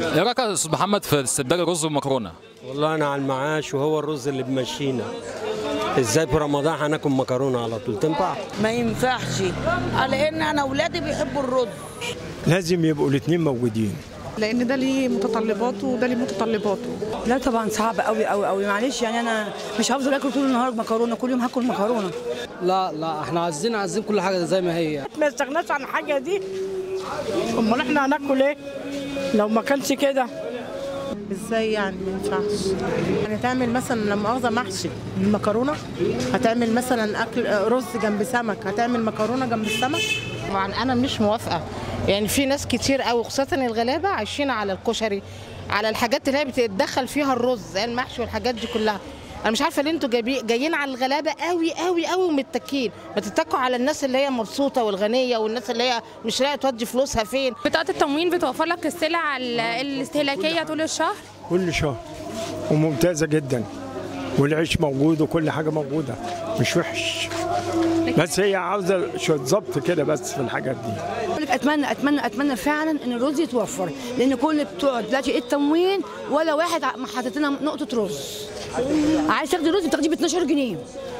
ايه رايك يا استاذ محمد في استبدال الرز والمكرونه والله انا على المعاش وهو الرز اللي بمشينا ازاي في رمضان هناكل مكرونه على طول تنفع ما ينفعش لان انا اولادي بيحبوا الرز لازم يبقوا الاثنين موجودين لان ده ليه متطلباته وده ليه متطلباته لا طبعا صعب قوي قوي قوي معلش يعني انا مش هفضل اكل طول النهار مكرونه كل يوم هاكل مكرونه لا لا احنا عايزين عايزين كل حاجه زي ما هي ما استغناش عن الحاجه دي امال احنا هناكل ايه لو ما كانش كده ازاي يعني ما ينفعش يعني تعمل مثلا لما مؤاخذه محشي المكرونه هتعمل مثلا اكل رز جنب سمك هتعمل مكرونه جنب السمك طبعا انا مش موافقه يعني في ناس كتير قوي خاصه الغلابه عايشين على الكشري على الحاجات اللي هي بتتدخل فيها الرز زي المحشي والحاجات دي كلها انا مش عارفه ليه انتوا جايبين جايين على الغلابه قوي قوي قوي ومتكين ما تتكوا على الناس اللي هي مبسوطه والغنيه والناس اللي هي مش لاقيه تودي فلوسها فين بطاقه التموين بتوفر لك السلع ال- الاستهلاكيه طول الشهر كل شهر وممتازه جدا والعيش موجود وكل حاجه موجوده مش وحش بس هي عاوزه شويه ظبط كده بس في الحاجات دي بقول لك اتمنى اتمنى اتمنى فعلا ان الرز يتوفر لان كل بتوع دلوقتي التموين ولا واحد ع- حاطط لنا نقطه رز عايز تاخدي رز بتاخديه ب 12 جنيه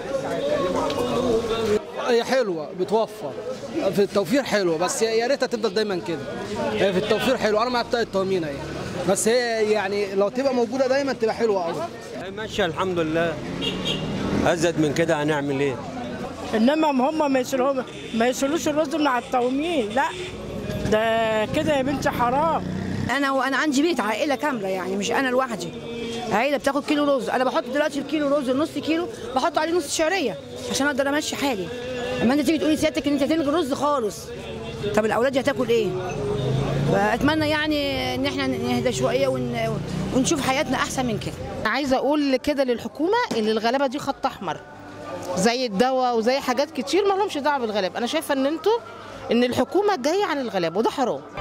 هي حلوه بتوفر في التوفير حلوه بس يا ريتها تفضل دايما كده هي في التوفير حلوه انا مع بتاع التومين اهي بس هي يعني لو تبقى موجوده دايما تبقى حلوه قوي هي ماشيه الحمد لله ازيد من كده هنعمل ايه انما هم ما يسلوهم ما يسلوش الرز من على التومين لا ده كده يا بنتي حرام انا وانا عندي بيت عائله كامله يعني مش انا لوحدي عائله بتاخد كيلو رز انا بحط دلوقتي الكيلو رز النص كيلو بحط عليه نص شعريه عشان اقدر امشي حالي اما انت تيجي تقولي سيادتك ان انت هتلغي الرز خالص طب الاولاد دي هتاكل ايه فاتمنى يعني ان احنا نهدى شويه ون... ونشوف حياتنا احسن من كده انا عايزه اقول كده للحكومه ان الغلابه دي خط احمر زي الدواء وزي حاجات كتير ما لهمش دعوه بالغلابه انا شايفه ان انتوا ان الحكومه جايه عن الغلابه وده حرام